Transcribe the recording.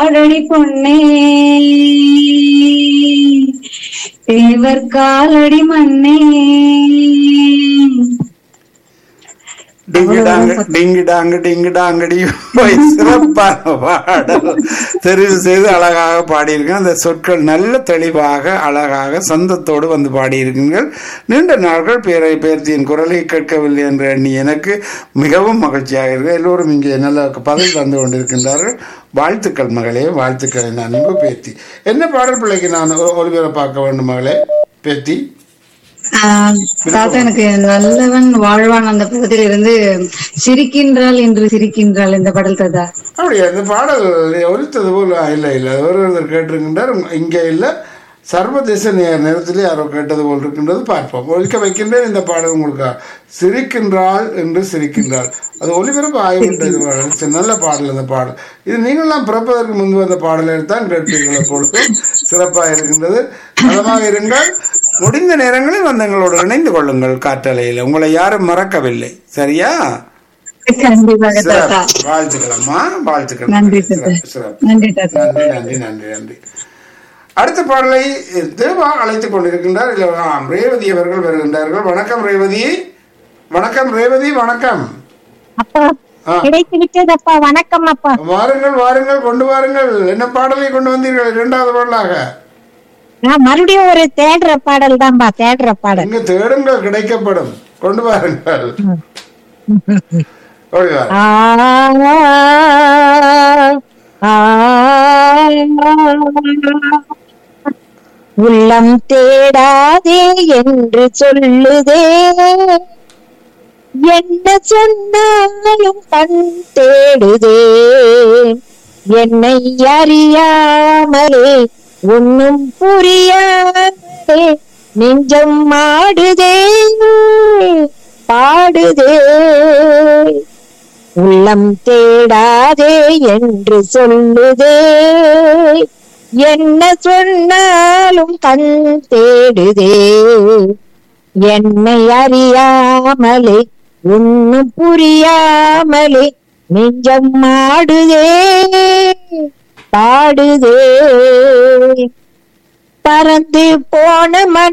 பாடடி பொன்னே தேவர் காலடி மண்ணே டிங்கு டாங்கு டிங்கு டாங்கு டிங்கு டாங்கடி போய் சிறப்பான பாடல் தெரிவு செய்து அழகாக பாடியிருக்கேன் அந்த சொற்கள் நல்ல தெளிவாக அழகாக சொந்தத்தோடு வந்து பாடியிருக்கீர்கள் நீண்ட நாட்கள் பேரை பேர்த்தியின் குரலை கேட்கவில்லை என்று எண்ணி எனக்கு மிகவும் மகிழ்ச்சியாக இருக்கு எல்லோரும் இங்கே நல்ல பதில் தந்து கொண்டிருக்கின்றார்கள் வாழ்த்துக்கள் மகளே வாழ்த்துக்கள் என் அன்பு பேத்தி என்ன பாடல் பிள்ளைக்கு நான் ஒ- ஒளிபரப்பாக்க வேண்டும் மகளே பேத்தி ஆஹ் தாத்தா எனக்கு நல்லவன் வாழ்வான் அந்த படத்தில் இருந்து சிரிக்கின்றாள் என்று சிரிக்கின்றாள் இந்த பாடல் தாத்தா அப்படியா இந்த பாடல் ஒலித்தது போல் இல்லை இல்லை ஒரு ஒருத்தர் கேட்டிருக்கின்றார் இங்கே இல்லை சர்வதேச நே- நேரத்திலே யாரோ கேட்டது போல் இருக்கின்றது பார்ப்போம் ஒழிக்க வைக்கின்றேன் இந்த பாடல் உங்களுக்கு சிரிக்கின்றாள் என்று சிரிக்கின்றாள் அது ஒளிபரப்பு ஆகிவிட்டது பாடல் சரி, நல்ல பாடல் அந்த பாடல் இது நீங்களாம் பிறப்பதற்கு முன்பு அந்த பாடலை தான் கேட்பீர்கள் அப்பொழுது சிறப்பாக இருக்கின்றது நலமாக இருங்கள் முடிந்த நேரங்களில் வந்து எங்களோடு இணைந்து கொள்ளுங்கள் காற்றலையில் உங்களை யாரும் மறக்கவில்லை சரியா கண்டிப்பாக தாத்தா சிறப்பு. வாழ்த்துக்கள் அம்மா வாழ்த்துக்கள் நன்றி தாத்தா சிறப்பு, சிறப்பு. நன்றி தாத்தா நன்றி நன்றி நன்றி நன்றி அடுத்த பாடலை தேவா அழைத்துக் கொண்டிருக்கின்றார் இல்ல, ஆம், ரேவதி அவர்கள் வருகின்றார்கள் வணக்கம் ரேவதி வணக்கம் ரேவதி வணக்கம் அப்பா ஆ. கிடைத்து விட்டதப்பா வணக்கம் அப்பா வாருங்கள் வாருங்கள் கொண்டு வாருங்கள் என்ன பாடலை கொண்டு வந்தீர்கள் இரண்டாவது பாடலாக நான் மறுபடியும் ஒரு தேடுற பாடல் தான்பா தேடுற பாடல் இங்கு தேடுங்கள் கிடைக்கப்படும் கொண்டு வாருங்கள் ஓடி வாருங்கள். ஆ, ஆ, உள்ளம் தேடாதே என்று சொல்லுதே என்ன சொன்னாலும் கண் தேடுதே என்னை அறியாமலே ஒன்னும் புரியாமலே நெஞ்சம் மாடுதே பாடுதே உள்ளம் தேடாதே என்று சொல்லுதே என்ன சொன்னாலும் கண் தேடுதே என்னை அறியாமலே ஒன்னும் புரியாமலே நெஞ்சம் மாடுதே பாடுதே பறந்து போன மன